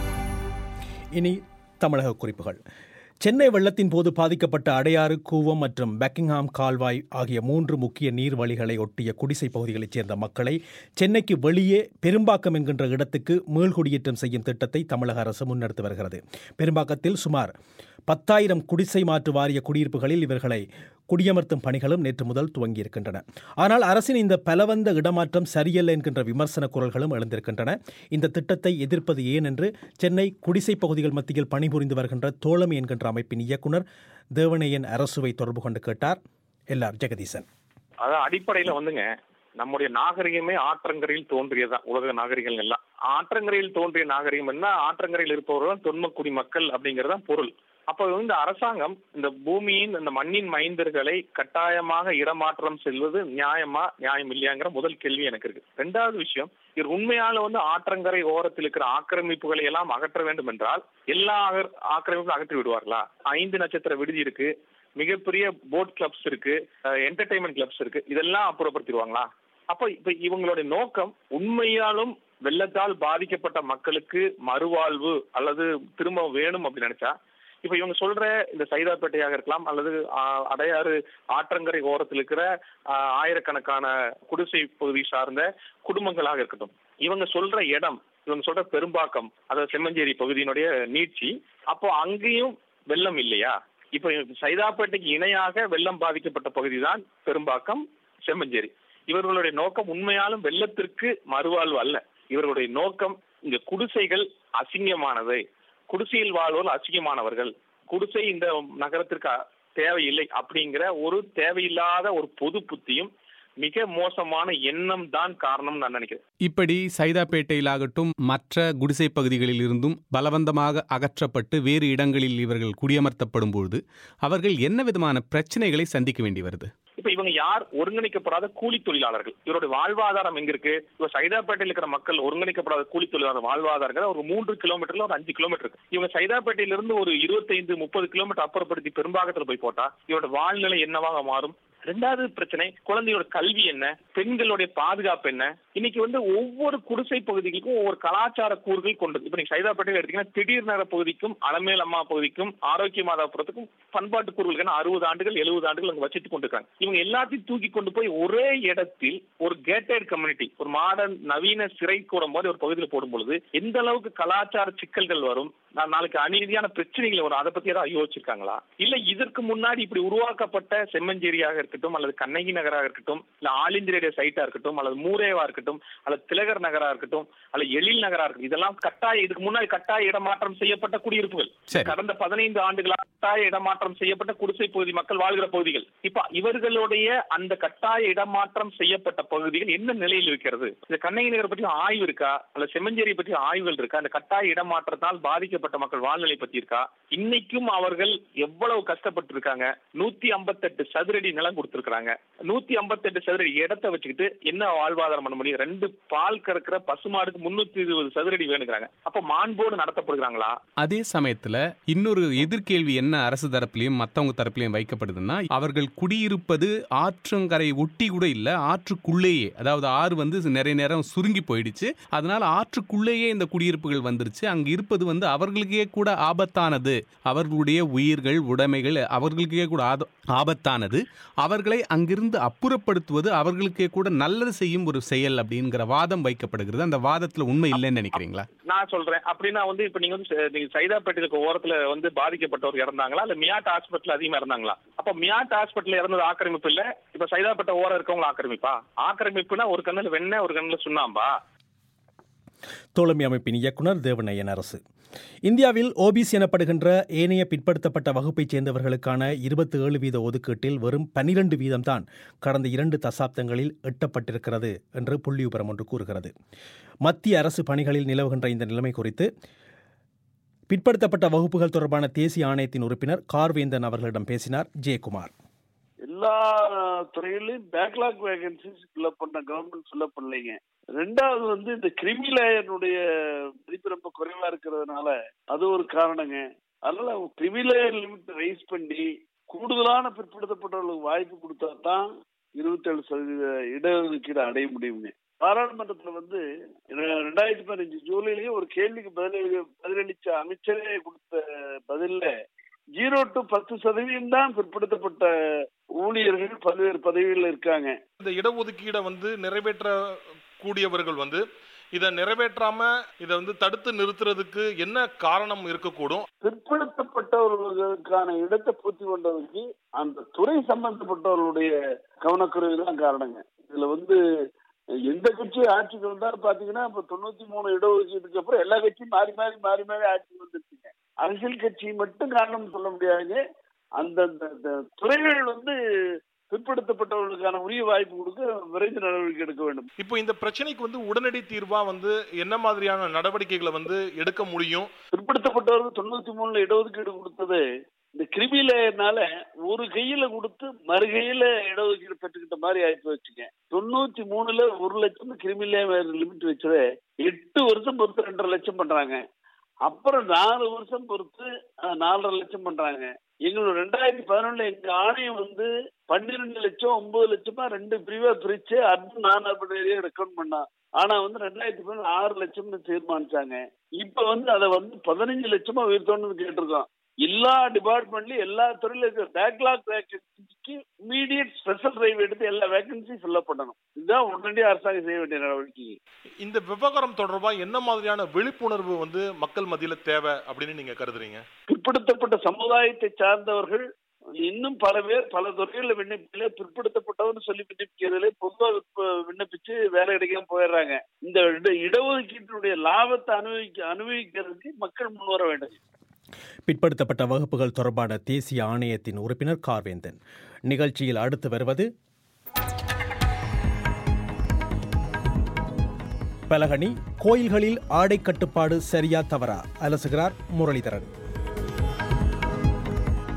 Speaker 1: இனி தமிழக குறிப்புகள் சென்னை வெள்ளத்தின் போது பாதிக்கப்பட்ட அடையாறு கூவம் மற்றும் பெக்கிங்ஹாம் கால்வாய் ஆகிய மூன்று முக்கிய நீர்வழிகளை ஒட்டிய குடிசை பகுதிகளைச் சேர்ந்த மக்களை சென்னைக்கு வெளியே பெரும்பாக்கம் என்கின்ற இடத்துக்கு மீள்குடியேற்றம் செய்யும் திட்டத்தை தமிழக அரசு முன்னெடுத்து வருகிறது பெரும்பாக்கத்தில் சுமார் பத்தாயிரம் குடிசை மாற்று வாரிய குடியிருப்புகளில் இவர்களை குடியமர்த்தும் பணிகளும் நேற்று முதல் துவங்கியிருக்கின்றன ஆனால் அரசின் இந்த பலவந்த இடமாற்றம் சரியல்ல என்கின்ற விமர்சன குரல்களும் எழுந்திருக்கின்றன இந்த திட்டத்தை எதிர்ப்பது ஏன் என்று சென்னை குடிசை பகுதிகள் மத்தியில் பணிபுரிந்து வருகின்ற தோழமை என்கின்ற அமைப்பின் இயக்குனர் தேவனையன் அரசுவை தொடர்பு கொண்டு கேட்டார் எல்ஆர் ஜெகதீசன்
Speaker 3: அதான் அடிப்படையில வந்துங்க நம்முடைய நாகரிகமே ஆற்றங்கரையில் தோன்றியதுதான் உலக நாகரிகங்கள் எல்லாம் ஆற்றங்கரையில் தோன்றிய நாகரிகம் என்ன ஆற்றங்கரையில் இருப்பவர்கள் தொன்மக்குடி மக்கள் அப்படிங்கறதுதான் பொருள் அப்போ வந்து இந்த அரசாங்கம் இந்த பூமியின் இந்த மண்ணின் மைந்தர்களை கட்டாயமாக இடமாற்றம் செல்வது நியாயமா நியாயம் இல்லையாங்கிற முதல் கேள்வி எனக்கு இருக்கு ரெண்டாவது விஷயம் இது உண்மையால வந்து ஆற்றங்கரை ஓரத்தில் இருக்கிற ஆக்கிரமிப்புகளை எல்லாம் அகற்ற வேண்டும் என்றால் எல்லா அகர் ஆக்கிரமிப்பும் அகற்றி விடுவார்களா ஐந்து நட்சத்திர விடுதி இருக்கு மிகப்பெரிய போட் கிளப்ஸ் இருக்கு என்டர்டைன்மெண்ட் கிளப்ஸ் இருக்கு இதெல்லாம் அப்புறப்படுத்திடுவாங்களா அப்ப இப்ப இவங்களுடைய நோக்கம் உண்மையாலும் வெள்ளத்தால் பாதிக்கப்பட்ட மக்களுக்கு மறுவாழ்வு அல்லது திரும்ப வேணும் அப்படின்னு நினைச்சா இப்ப இவங்க சொல்ற இந்த சைதாப்பேட்டையாக இருக்கலாம் அல்லது ஆஹ், அடையாறு ஆற்றங்கரை ஓரத்தில் இருக்கிற ஆஹ், ஆயிரக்கணக்கான குடிசை பகுதி சார்ந்த குடும்பங்களாக இருக்கட்டும் இவங்க சொல்ற இடம் இவங்க சொல்ற பெரும்பாக்கம் அதாவது செம்மஞ்சேரி பகுதியினுடைய நீட்சி அப்போ அங்கேயும் வெள்ளம் இல்லையா இப்ப சைதாப்பேட்டைக்கு இணையாக வெள்ளம் பாதிக்கப்பட்ட பகுதி தான் பெரும்பாக்கம் செம்மஞ்சேரி இவர்களுடைய நோக்கம் உண்மையாலும் வெள்ளத்திற்கு மறுவாழ்வு அல்ல இவர்களுடைய நோக்கம் இங்க குடிசைகள் அசிங்கமானது குடிசையில் வாழ்வோர் அசிங்கமானவர்கள் குடிசை இந்த நகரத்திற்கு அ- தேவையில்லை அப்படிங்கிற ஒரு தேவையில்லாத ஒரு பொது புத்தியும் மிக மோசமான எண்ணம் தான் காரணம் நான் நினைக்கிறேன்
Speaker 12: இப்படி சைதாப்பேட்டையிலாகட்டும் மற்ற குடிசை பகுதிகளில் இருந்தும் பலவந்தமாக அகற்றப்பட்டு வேறு இடங்களில் இவர்கள் குடியமர்த்தப்படும் பொழுது அவர்கள் என்ன விதமான பிரச்சனைகளை சந்திக்க வேண்டி வருது
Speaker 3: இப்ப இவங்க யார் ஒருங்கிணைக்கப்படாத கூலி தொழிலாளர்கள் இவருடைய வாழ்வாதாரம் எங்க இருக்கு இப்ப சைதாப்பேட்டையில் இருக்கிற மக்கள் ஒருங்கிணைக்கப்படாத கூலி தொழிலாளர் வாழ்வாதாரங்கள் ஒரு மூன்று கிலோமீட்டர்ல ஒரு அஞ்சு கிலோமீட்டர் இருக்கு இவங்க சைதாப்பேட்டையில இருந்து ஒரு இருபத்தைந்து முப்பது கிலோமீட்டர் அப்புறப்படுத்தி பெரும்பாகத்துல போய் போட்டா இவரோட வாழ்நிலை என்னவாக மாறும் ரெண்டாவது பிரச்சனை குழந்தையோட கல்வி என்ன பெண்களுடைய பாதுகாப்பு என்ன இன்னைக்கு வந்து ஒவ்வொரு குடிசை பகுதிகளுக்கும் ஒவ்வொரு கலாச்சார கூறுகள் கொண்டது இப்ப நீங்க சைதாப்பேட்டையில் எடுத்தீங்கன்னா திடீர் நகர பகுதிக்கும் அலமேல் அம்மா பகுதிக்கும் ஆரோக்கிய மாதாபுரத்துக்கும் பண்பாட்டு கூறுகளுக்கான அறுபது ஆண்டுகள் எழுபது ஆண்டுகள் அங்க வச்சுட்டு கொண்டிருக்காங்க இவங்க எல்லாத்தையும் தூக்கி கொண்டு போய் ஒரே இடத்தில் ஒரு கேட்டட் கம்யூனிட்டி ஒரு மாடர்ன் நவீன சிறை கூட மாதிரி ஒரு பகுதியில் போடும் பொழுது எந்த அளவுக்கு கலாச்சார சிக்கல்கள் வரும் நான் நாளைக்கு அநீதியான பிரச்சனைகள் வரும் அதை பத்தி ஏதாவது யோசிச்சிருக்காங்களா இல்ல இதற்கு முன்னாடி இப்படி உருவாக்கப்பட்ட செம்மஞ்சேரியாக இருக்கட்டும் அல்லது கண்ணகி நகராக இருக்கட்டும் இல்ல ஆல் இந்திய ரேடியோ சைட்டா இருக்கட்டும் அல்லது மூரேவா இருக்கட்டும் அல்லது திலகர் நகரா இருக்கட்டும் அல்லது எழில் நகரா இருக்கட்டும் இதெல்லாம் கட்டாய இதுக்கு முன்னாடி கட்டாய இடமாற்றம் செய்யப்பட்ட குடியிருப்புகள்
Speaker 12: சரி.
Speaker 3: கடந்த பதினைந்து ஆண்டுகளாக கட்டாய இடமாற்றம் செய்யப்பட்ட குடிசை பகுதி மக்கள் வாழ்கிற பகுதிகள் இப்ப இவர்களுடைய அந்த கட்டாய இடமாற்றம் செய்யப்பட்ட பகுதிகள் என்ன நிலையில் இருக்கிறது இந்த கண்ணகி நகர் பற்றி ஆய்வு இருக்கா அல்ல செம்மஞ்சேரி பற்றி ஆய்வுகள் இருக்கா அந்த கட்டாய இடமாற்றத்தால் பாதிக்கப்பட்ட மக்கள் வாழ்நிலை பத்தி இருக்கா இன்னைக்கும் அவர்கள் எவ்வளவு கஷ்டப்பட்டு இருக்காங்க நூத்தி ஐம்பத்தெட்டு சதுரடி நிலம் கொடுத்திருக்காங்க நூத்தி ஐம்பத்தெட்டு சதுரடி இடத்தை வச்சுக்கிட்டு என்ன வாழ்வாதாரம் பண்ண முடியும் ரெண்டு பால் கறக்கிற பசுமாடுக்கு முன்னூத்தி இருபது சதுரடி வேணுங்கிறாங்க அப்ப மாண்போடு நடத்தப்படுகிறாங்களா
Speaker 12: அதே சமயத்துல இன்னொரு எதிர்கேள்வி என்ன அரசு தரப்பிலையும் மத்தவங்க தரப்பிலையும் வைக்கப்படுதுன்னா அவர்கள் குடியிருப்பது ஆற்றங்கரை ஒட்டி கூட இல்ல ஆற்றுக்குள்ளேயே அதாவது ஆறு வந்து நிறைய நேரம் சுருங்கி போயிடுச்சு அதனால ஆற்றுக்குள்ளேயே இந்த குடியிருப்புகள் வந்துருச்சு அங்க இருப்பது வந்து அவர்களுக்கே கூட ஆபத்தானது அவர்களுடைய உயிர்கள் உடைமைகள் அவர்களுக்கே கூட ஆத- ஆபத்தானது அவர்களை அங்கிருந்து அப்புறப்படுத்துவது அவர்களுக்கே கூட நல்லது செய்யும் ஒரு செயல் அப்படிங்கிற வாதம் வைக்கப்படுகிறது அந்த வாதத்துல உண்மை இல்லைன்னு நினைக்கிறீங்களா
Speaker 3: நான் சொல்றேன் அப்படின்னா வந்து இப்ப நீங்க வந்து ச- நீங்க சைதாப்பேட்டையில ஓரத்துல வந்து பாதிக்கப்பட்டவர் இறந்தாங்களா இல்ல மியாட் ஹாஸ்பிட்டல் அதிகமா இறந்தாங்களா அப்ப மியாட் ஹாஸ்பிட்டல் இறந்தது ஆக்கிரமிப்பு இல்ல இப்ப சைதாப்பேட்டை ஓரம் இருக்கவங்க ஆக்கிரமிப்பா ஆக்கிரமிப்புனா ஒரு கண்ணுல வெண்ணெய் ஒரு கண்ணுல சுண்ணாம்பா
Speaker 1: தோழமை அமைப்பின் இயக்குனர் தேவநயன் அரசு இந்தியாவில் ஓபிசி எனப்படுகின்ற ஏனைய பிற்படுத்தப்பட்ட வகுப்பைச் சேர்ந்தவர்களுக்கான இருபத்தி ஏழு வீத ஒதுக்கீட்டில் வெறும் பன்னிரண்டு வீதம்தான் கடந்த இரண்டு தசாப்தங்களில் எட்டப்பட்டிருக்கிறது என்று புள்ளிவிபரம் ஒன்று கூறுகிறது மத்திய அரசு பணிகளில் நிலவுகின்ற இந்த நிலைமை குறித்து பிற்படுத்தப்பட்ட வகுப்புகள் தொடர்பான தேசிய ஆணையத்தின் உறுப்பினர் கார்வேந்தன் அவர்களிடம் பேசினார் ஜெயக்குமார்
Speaker 13: எல்லா துறையிலையும் பேக்லாக் வேகன்சிஸ் ஃபில்அப் பண்ண கவர்மெண்ட் ஃபில்அப் பண்ணலைங்க ரெண்டாவது வந்து இந்த கிரிமி லேயனுடைய மதிப்பு ரொம்ப குறைவா இருக்கிறதுனால அது ஒரு காரணங்க அதனால கிரிமி லேயர் லிமிட் ரைஸ் பண்ணி கூடுதலான பிற்படுத்தப்பட்டவர்களுக்கு வாய்ப்பு கொடுத்தா தான் இருபத்தேழு சதவீத இடஒதுக்கீடு அடைய முடியுங்க பாராளுமன்றத்துல வந்து ரெ- ரெண்டாயிரத்தி பதினஞ்சு ஜூலைலயே ஒரு கேள்விக்கு பதிலளி பதிலளிச்ச அமைச்சரே கொடுத்த பதில்ல ஜீரோ டு பத்து சதவீதம் தான் பிற்படுத்தப்பட்ட ஊழியர்கள் பல்வேறு பதவிகளில் இருக்காங்க
Speaker 14: இந்த இடஒதுக்கீடை வந்து நிறைவேற்ற கூடியவர்கள் வந்து இதை நிறைவேற்றாம இதை வந்து தடுத்து நிறுத்துறதுக்கு என்ன காரணம் இருக்கக்கூடும்
Speaker 13: பிற்படுத்தப்பட்டவர்களுக்கான இடத்தை பூர்த்தி பண்றதுக்கு அந்த துறை சம்பந்தப்பட்டவர்களுடைய கவனக்குறைவு தான் காரணங்க இதுல வந்து எந்த கட்சி ஆட்சிக்கு வந்தாலும் பாத்தீங்கன்னா இப்ப தொண்ணூத்தி மூணு இடஒதுக்கீட்டுக்கு அப்புறம் எல்லா கட்சியும் மாறி மாறி மாறி மாறி ஆட்சிக்கு வந்துருச்சுங்க அரசியல் கட்சி மட்டும் காரணம் சொல்ல முடியாதுங்க அந்தந்த அந்த துறைகள் வந்து பிற்படுத்தப்பட்டவர்களுக்கான உரிய வாய்ப்பு கொடுக்க விரைந்து நடவடிக்கை எடுக்க வேண்டும்
Speaker 14: இப்போ இந்த பிரச்சனைக்கு வந்து உடனடி தீர்வா வந்து என்ன மாதிரியான நடவடிக்கைகளை வந்து எடுக்க முடியும்
Speaker 13: பிற்படுத்தப்பட்டவர்கள் தொண்ணூத்தி மூணுல இடஒதுக்கீடு கொடுத்தது இந்த கிருமியிலனால ஒரு கையில கொடுத்து மறு கையில இடஒதுக்கீடு பெற்றுக்கிட்ட மாதிரி ஆயிப்போச்சுங்க வச்சுங்க தொண்ணூத்தி மூணுல ஒரு லட்சம் கிருமியில லிமிட் வச்சது எட்டு வருஷம் பொறுத்து ரெண்டரை லட்சம் பண்றாங்க அப்புறம் நாலு வருஷம் பொறுத்து அஹ், நாலரை லட்சம் பண்றாங்க எங்களோட ரெண்டாயிரத்தி பதினொன்னுல எங்க ஆணையம் வந்து பன்னிரெண்டு லட்சம் ஒன்பது லட்சமா ரெண்டு பிரிவா பிரிச்சு அர்பன் நான் அர்பன் ஏரியா ரெக்கமெண்ட் பண்ணா ஆனா வந்து ரெண்டாயிரத்தி பதினொன்று ஆறு லட்சம்னு தீர்மானிச்சாங்க இப்ப வந்து அதை வந்து பதினஞ்சு லட்சமா உயர்த்தணும்னு கேட்டிருக்கோம் எல்லா டிபார்ட்மெண்ட்லயும் எல்லா துறையில இருக்கிற பேக்லாக் வேகன்சிக்கு இமீடியட் ஸ்பெஷல் டிரைவ் எடுத்து எல்லா வேகன்சி ஃபில்அப் பண்ணணும் இதுதான் உடனடியாக அரசாங்கம் செய்ய வேண்டிய நடவடிக்கை
Speaker 14: இந்த விவகாரம் தொடர்பா என்ன மாதிரியான விழிப்புணர்வு வந்து மக்கள் மத்தியில தேவை அப்படின்னு நீங்க கருதுறீங்க
Speaker 13: பிற்படுத்தப்பட்ட சமுதாயத்தை சார்ந்தவர்கள் இன்னும் பல பேர் பல துறைகளில் விண்ணப்பிக்கல பிற்படுத்தப்பட்டவர்னு சொல்லி விண்ணப்பிக்கிறதுல பொதுவாக விண்ணப்பிச்சு வேலை கிடைக்காம போயிடுறாங்க இந்த இட- இடஒதுக்கீட்டினுடைய லாபத்தை அனுபவிக்க அனுபவிக்கிறதுக்கு மக்கள் முன்வர வேண்டும்
Speaker 1: பிற்படுத்தப்பட்ட வகுப்புகள் தொடர்பான தேசிய ஆணையத்தின் உறுப்பினர் கார்வேந்தன் நிகழ்ச்சியில் அடுத்து வருவது பலகனி கோயில்களில் ஆடை கட்டுப்பாடு சரியா தவறா அலசுகிறார் முரளிதரன்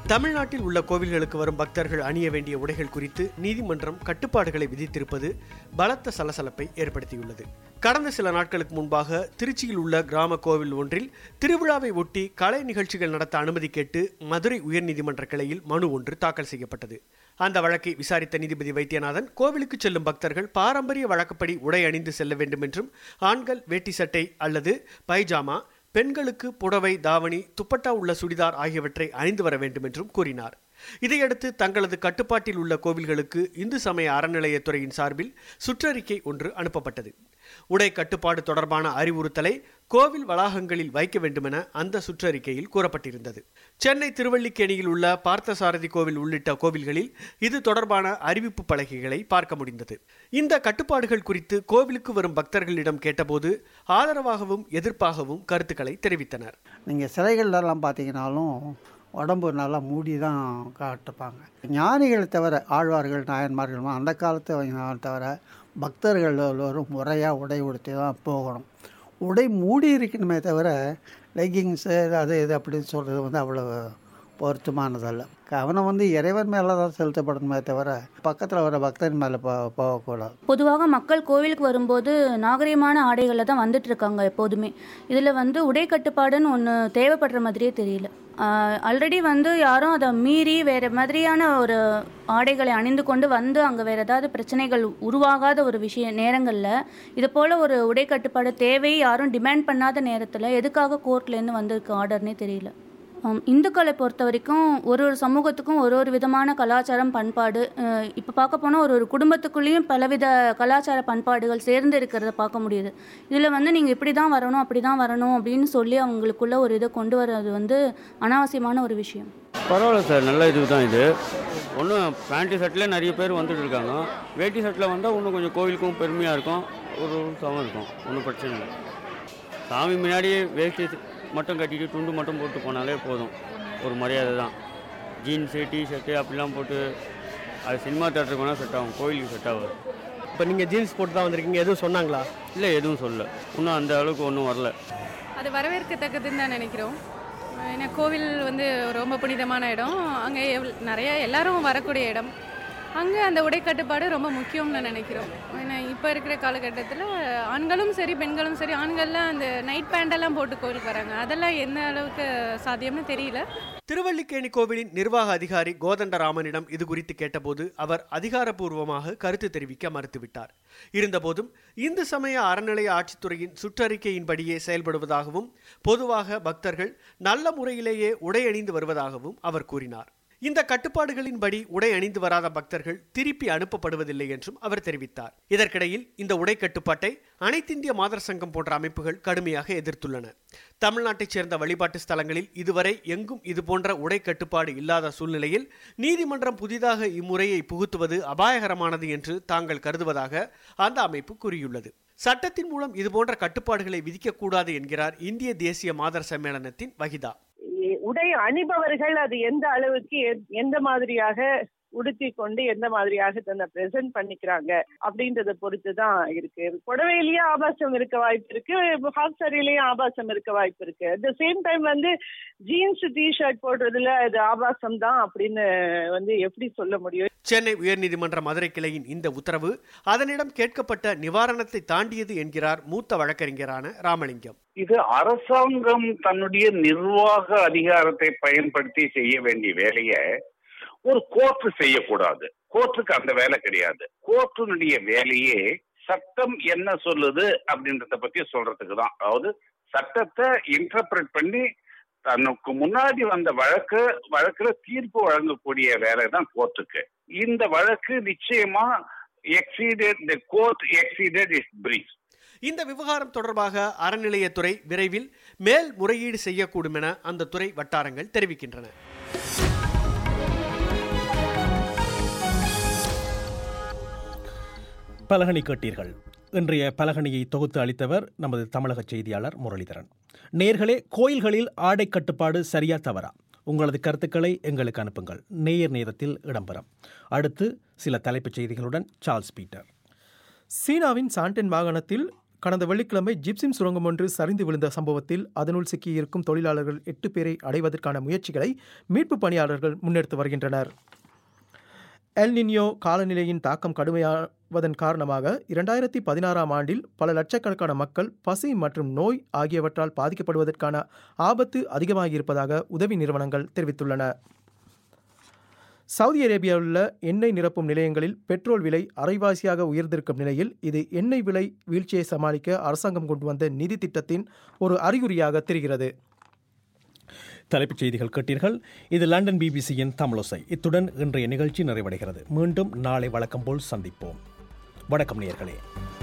Speaker 15: தமிழ்நாட்டில் உள்ள கோவில்களுக்கு வரும் பக்தர்கள் அணிய வேண்டிய உடைகள் குறித்து நீதிமன்றம் கட்டுப்பாடுகளை விதித்திருப்பது பலத்த சலசலப்பை ஏற்படுத்தியுள்ளது கடந்த சில நாட்களுக்கு முன்பாக திருச்சியில் உள்ள கிராம கோவில் ஒன்றில் திருவிழாவை ஒட்டி கலை நிகழ்ச்சிகள் நடத்த அனுமதி கேட்டு மதுரை உயர்நீதிமன்ற கிளையில் மனு ஒன்று தாக்கல் செய்யப்பட்டது அந்த வழக்கை விசாரித்த நீதிபதி வைத்தியநாதன் கோவிலுக்கு செல்லும் பக்தர்கள் பாரம்பரிய வழக்கப்படி உடை அணிந்து செல்ல வேண்டும் என்றும் ஆண்கள் வேட்டி சட்டை அல்லது பைஜாமா பெண்களுக்கு புடவை தாவணி துப்பட்டா உள்ள சுடிதார் ஆகியவற்றை அணிந்து வர வேண்டும் என்றும் கூறினார் இதையடுத்து தங்களது கட்டுப்பாட்டில் உள்ள கோவில்களுக்கு இந்து சமய அறநிலையத்துறையின் சார்பில் சுற்றறிக்கை ஒன்று அனுப்பப்பட்டது உடை கட்டுப்பாடு தொடர்பான அறிவுறுத்தலை கோவில் வளாகங்களில் வைக்க வேண்டுமென அந்த சுற்றறிக்கையில் கூறப்பட்டிருந்தது சென்னை திருவல்லிக்கேணியில் உள்ள பார்த்தசாரதி கோவில் உள்ளிட்ட கோவில்களில் இது தொடர்பான அறிவிப்பு பலகைகளை பார்க்க முடிந்தது இந்த கட்டுப்பாடுகள் குறித்து கோவிலுக்கு வரும் பக்தர்களிடம் கேட்டபோது ஆதரவாகவும் எதிர்ப்பாகவும் கருத்துக்களை தெரிவித்தனர்
Speaker 16: நீங்கள் சிலைகள்லாம் பார்த்தீங்கன்னாலும் உடம்பு நல்லா மூடி தான் காட்டுப்பாங்க ஞானிகளை தவிர ஆழ்வார்கள் நாயன்மார்கள் அந்த காலத்தை தவிர பக்தர்கள் எல்லோரும் முறையாக உடை உடுத்தி தான் போகணும் உடை மூடி இருக்கணுமே தவிர லெக்கிங்ஸு அது இது அப்படின்னு சொல்கிறது வந்து அவ்வளோ பொருத்தமானதல்ல கவனம் வந்து இறைவன் மேலே தான் செலுத்தப்படணுமே தவிர பக்கத்தில் வர பக்தன் மேலே போ போகக்கூடாது
Speaker 17: பொதுவாக மக்கள் கோவிலுக்கு வரும்போது நாகரிகமான ஆடைகளில் தான் வந்துட்டு இருக்காங்க எப்போதுமே இதில் வந்து உடை கட்டுப்பாடுன்னு ஒன்று தேவைப்படுற மாதிரியே தெரியல ஆல்ரெடி வந்து யாரும் அதை மீறி வேறு மாதிரியான ஒரு ஆடைகளை அணிந்து கொண்டு வந்து அங்கே வேறு ஏதாவது பிரச்சனைகள் உருவாகாத ஒரு விஷய நேரங்களில் இது போல் ஒரு உடை கட்டுப்பாடு தேவை யாரும் டிமாண்ட் பண்ணாத நேரத்தில் எதுக்காக கோர்ட்லேருந்து வந்திருக்கு ஆர்டர்னே தெரியல இந்துக்களை பொறுத்த வரைக்கும் ஒரு ஒரு சமூகத்துக்கும் ஒரு ஒரு விதமான கலாச்சாரம் பண்பாடு இப்போ பார்க்க போனால் ஒரு ஒரு குடும்பத்துக்குள்ளேயும் பலவித கலாச்சார பண்பாடுகள் சேர்ந்து இருக்கிறத பார்க்க முடியுது இதில் வந்து நீங்கள் இப்படி தான் வரணும் அப்படி தான் வரணும் அப்படின்னு சொல்லி அவங்களுக்குள்ள ஒரு இதை கொண்டு வர்றது வந்து அனாவசியமான ஒரு விஷயம்
Speaker 18: பரவாயில்ல சார் நல்ல இது தான் இது ஒன்றும் பேண்ட்டு ஷர்ட்டில் நிறைய பேர் வந்துட்டு இருக்காங்க வேட்டி ஷர்ட்டில் வந்தால் இன்னும் கொஞ்சம் கோவிலுக்கும் பெருமையாக இருக்கும் ஒரு சமம் இருக்கும் ஒன்றும் பிரச்சனை இல்லை சாமி முன்னாடியே வேஷ்டி மட்டும் கட்டிட்டு துண்டு மட்டும் போட்டு போனாலே போதும் ஒரு மரியாதை தான் ஜீன்ஸு டிஷர்ட்டு அப்படிலாம் போட்டு அது சினிமா தேட்டருக்கு வேணால் செட் ஆகும் கோயிலுக்கு செட் ஆகாது
Speaker 15: இப்போ நீங்கள் ஜீன்ஸ் போட்டு தான் வந்திருக்கீங்க எதுவும் சொன்னாங்களா
Speaker 18: இல்லை எதுவும் சொல்லல இன்னும் அந்த அளவுக்கு ஒன்றும் வரல
Speaker 19: அது வரவேற்கத்தக்கதுன்னு தான் நினைக்கிறோம் ஏன்னா கோவில் வந்து ரொம்ப புனிதமான இடம் அங்கே எவ் நிறைய எல்லாரும் வரக்கூடிய இடம் அங்கே அந்த உடை கட்டுப்பாடு ரொம்ப முக்கியம்னு நினைக்கிறோம் ஏன்னா இப்போ இருக்கிற காலகட்டத்தில் ஆண்களும் சரி பெண்களும் சரி ஆண்கள்லாம் அந்த நைட் பேண்டெல்லாம் போட்டு கோவிலுக்கு வராங்க அதெல்லாம் எந்த அளவுக்கு சாத்தியம்னு தெரியல
Speaker 15: திருவல்லிக்கேணி கோவிலின் நிர்வாக அதிகாரி கோதண்டராமனிடம் இது குறித்து கேட்டபோது அவர் அதிகாரப்பூர்வமாக கருத்து தெரிவிக்க மறுத்துவிட்டார் இருந்தபோதும் இந்து சமய அறநிலைய ஆட்சித்துறையின் சுற்றறிக்கையின்படியே செயல்படுவதாகவும் பொதுவாக பக்தர்கள் நல்ல முறையிலேயே உடை அணிந்து வருவதாகவும் அவர் கூறினார் இந்த கட்டுப்பாடுகளின்படி உடை அணிந்து வராத பக்தர்கள் திருப்பி அனுப்பப்படுவதில்லை என்றும் அவர் தெரிவித்தார் இதற்கிடையில் இந்த உடை கட்டுப்பாட்டை அனைத்திந்திய மாதர் சங்கம் போன்ற அமைப்புகள் கடுமையாக எதிர்த்துள்ளன தமிழ்நாட்டைச் சேர்ந்த வழிபாட்டு ஸ்தலங்களில் இதுவரை எங்கும் இதுபோன்ற உடை கட்டுப்பாடு இல்லாத சூழ்நிலையில் நீதிமன்றம் புதிதாக இம்முறையை புகுத்துவது அபாயகரமானது என்று தாங்கள் கருதுவதாக அந்த அமைப்பு கூறியுள்ளது சட்டத்தின் மூலம் இதுபோன்ற கட்டுப்பாடுகளை விதிக்கக்கூடாது என்கிறார் இந்திய தேசிய மாதர் சம்மேளனத்தின் வகிதா
Speaker 20: உடை அணிபவர்கள் அது எந்த அளவுக்கு எந்த மாதிரியாக உடுத்தி கொண்டு எந்த மாதிரியாக தன்னை பிரசன்ட் பண்ணிக்கிறாங்க அப்படின்றத பொறுத்து தான் இருக்கு புடவையிலயே ஆபாசம் இருக்க வாய்ப்பு இருக்கு ஹாஃப் சாரிலயும் ஆபாசம் இருக்க வாய்ப்பு இருக்கு அட் த சேம் டைம் வந்து ஜீன்ஸ் டிஷர்ட் போடுறதுல அது ஆபாசம் தான் அப்படின்னு வந்து எப்படி சொல்ல முடியும்
Speaker 15: சென்னை உயர்நீதிமன்ற மதுரை கிளையின் இந்த உத்தரவு அதனிடம் கேட்கப்பட்ட நிவாரணத்தை தாண்டியது என்கிறார் மூத்த வழக்கறிஞரான ராமலிங்கம்
Speaker 21: இது அரசாங்கம் தன்னுடைய நிர்வாக அதிகாரத்தை பயன்படுத்தி செய்ய வேண்டிய வேலையை ஒரு கோர்ட்டு செய்யக்கூடாது கோர்ட்டுக்கு அந்த வேலை கிடையாது கோர்ட்டினுடைய வேலையே சட்டம் என்ன சொல்லுது அப்படின்றத பத்தி சொல்றதுக்கு தான் அதாவது சட்டத்தை இன்டர்பிரட் பண்ணி தனக்கு முன்னாடி வந்த வழக்கு வழக்குல தீர்ப்பு வழங்கக்கூடிய வேலை தான் கோர்ட்டுக்கு இந்த வழக்கு நிச்சயமா exceeded the court exceeded is brief
Speaker 15: இந்த விவகாரம் தொடர்பாக அறநிலையத்துறை விரைவில் மேல் முறையீடு செய்யக்கூடும் என அந்த துறை வட்டாரங்கள் தெரிவிக்கின்றன
Speaker 1: பலகனி கேட்டீர்கள் இன்றைய பலகனியை தொகுத்து அளித்தவர் நமது தமிழக செய்தியாளர் முரளிதரன் நேர்களே கோயில்களில் ஆடை கட்டுப்பாடு சரியா தவறா உங்களது கருத்துக்களை எங்களுக்கு அனுப்புங்கள் நேயர் நேரத்தில் இடம்பெறும் அடுத்து சில தலைப்புச் செய்திகளுடன் சார்ல்ஸ் பீட்டர்
Speaker 5: சீனாவின் சாண்டென் மாகாணத்தில் கடந்த வெள்ளிக்கிழமை ஜிப்சிம் சுரங்கம் ஒன்று சரிந்து விழுந்த சம்பவத்தில் அதனுள் சிக்கியிருக்கும் தொழிலாளர்கள் எட்டு பேரை அடைவதற்கான முயற்சிகளை மீட்புப் பணியாளர்கள் முன்னெடுத்து வருகின்றனர் எல் நின்யோ காலநிலையின் தாக்கம் கடுமையாவதன் காரணமாக இரண்டாயிரத்தி பதினாறாம் ஆண்டில் பல லட்சக்கணக்கான மக்கள் பசி மற்றும் நோய் ஆகியவற்றால் பாதிக்கப்படுவதற்கான ஆபத்து அதிகமாகியிருப்பதாக உதவி நிறுவனங்கள் தெரிவித்துள்ளன சவுதி அரேபியாவில் உள்ள எண்ணெய் நிரப்பும் நிலையங்களில் பெட்ரோல் விலை அரைவாசியாக உயர்ந்திருக்கும் நிலையில் இது எண்ணெய் விலை வீழ்ச்சியை சமாளிக்க அரசாங்கம் கொண்டு வந்த நிதி திட்டத்தின் ஒரு அறிகுறியாக தெரிகிறது
Speaker 1: தலைப்புச் செய்திகள் கேட்டீர்கள் இது லண்டன் பிபிசியின் தமிழோசை இத்துடன் இன்றைய நிகழ்ச்சி நிறைவடைகிறது மீண்டும் நாளை வழக்கம் போல் சந்திப்போம் வணக்கம் நேயர்களே